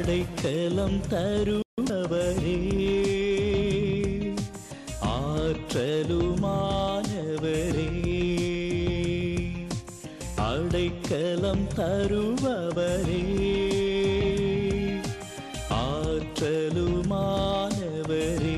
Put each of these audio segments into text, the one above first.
அடைக்கலம் தருபவரே ஆற்றலுமானவரே அடைக்கலம் தருபவரே ஆற்றலுமானவரே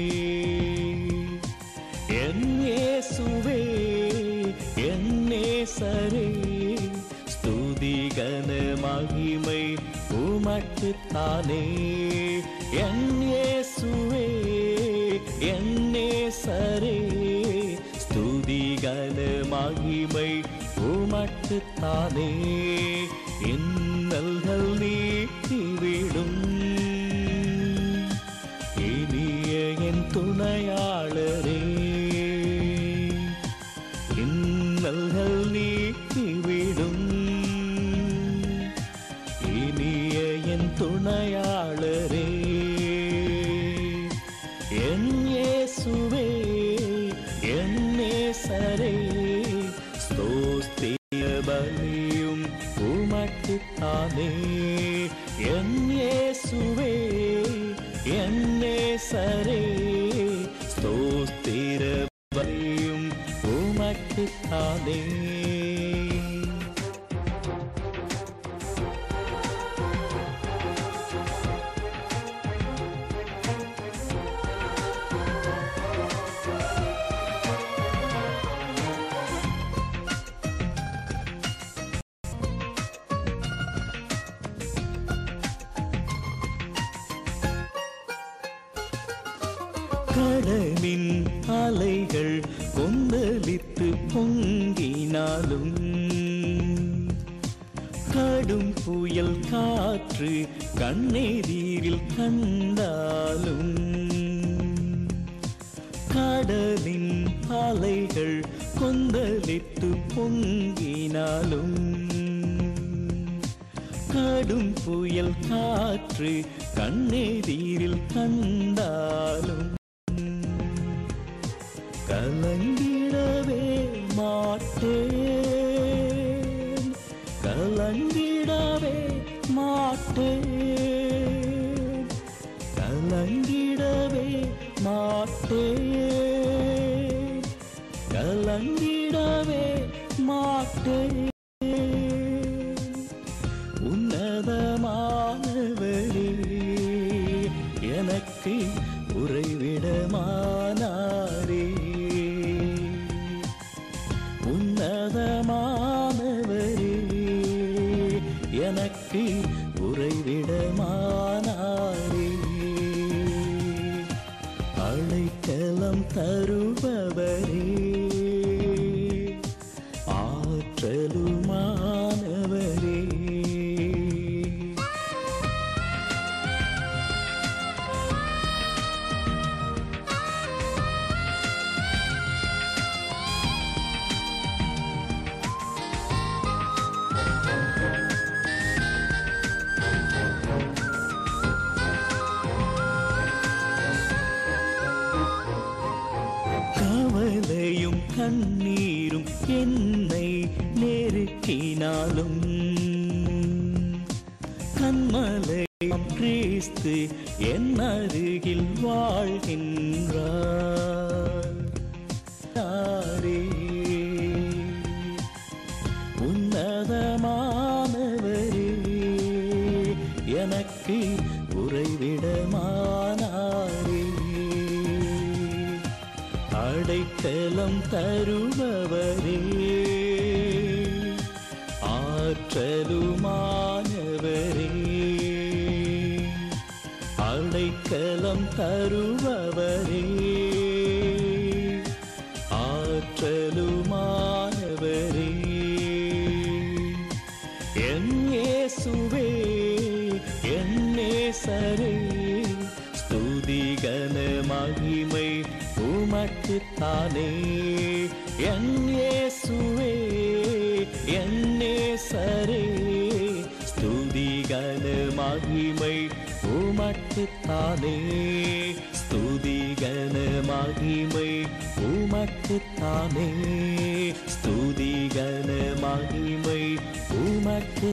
என் இயேசுவே என் நேசரே ஸ்துதி கன மகிமை உமக்குத்தானே என் இயேசுவே என் நேசரே ஸ்துதி கன மகிமை உமக்குத்தானே இன்னல்கள் நீக்கிவிடும் இனிய என் துணையாளரே இன்னல்கள் நீக்கிவிடும் இனிய என் துணையாளரே என் இயேசுவே என் நேசரே ஸ்தோஸ்திய பலியும் உமக்குத்தானே என் இயேசுவே என் நேசரே ஸ்தோஸ்திர பலியும் உமக்குத்தானே கடலின் அலைகள் கொந்தளித்து பொங்கினாலும் கடும் புயல் காற்று கண்ணெதிரில் கண்டாலும் கடலின் அலைகள் கொந்தளித்து பொங்கினாலும் கடும் புயல் காற்று கண்ணெதிரில் கண்டாலும் கலங்கிடவே மாட்டேன் கலங்கிடவே மாட்டேன் கலங்கிடவே மாட்டேன் கலங்கிடவே மாட்டேன் உன்னதமானவரே எனக்கு உறைவிடமானாரே உன்னதமானவரே எனக்கு உறைவிடமானாரே அழைக்கலம் தருபவரே ஆற்றலுமானவரே கவலையும் கண்ணீரும் என்னை நெருக்கினாலும் கண்மலையம் கிறிஸ்து என் அருகில் வாழ்கின்றார் யாரே உன்னதமானவரே எனக்கு உறைவிடமானாரே அடைக்கலம் தருபவரே ஆற்றலுமானவரே அடைக்கலம் தருபவரே ஆற்றலுமானவரே என் இயேசுவே என் நேசரே ஸ்துதி கன மகிமை உமக்குத்தானே என் இயேசுவே என் நேசரே ஸ்துதி கன மகிமை உமக்குத்தானே ஸ்துதி கன மகிமை உமக்குத்தானே ஸ்துதி கன மகிமை உமக்கு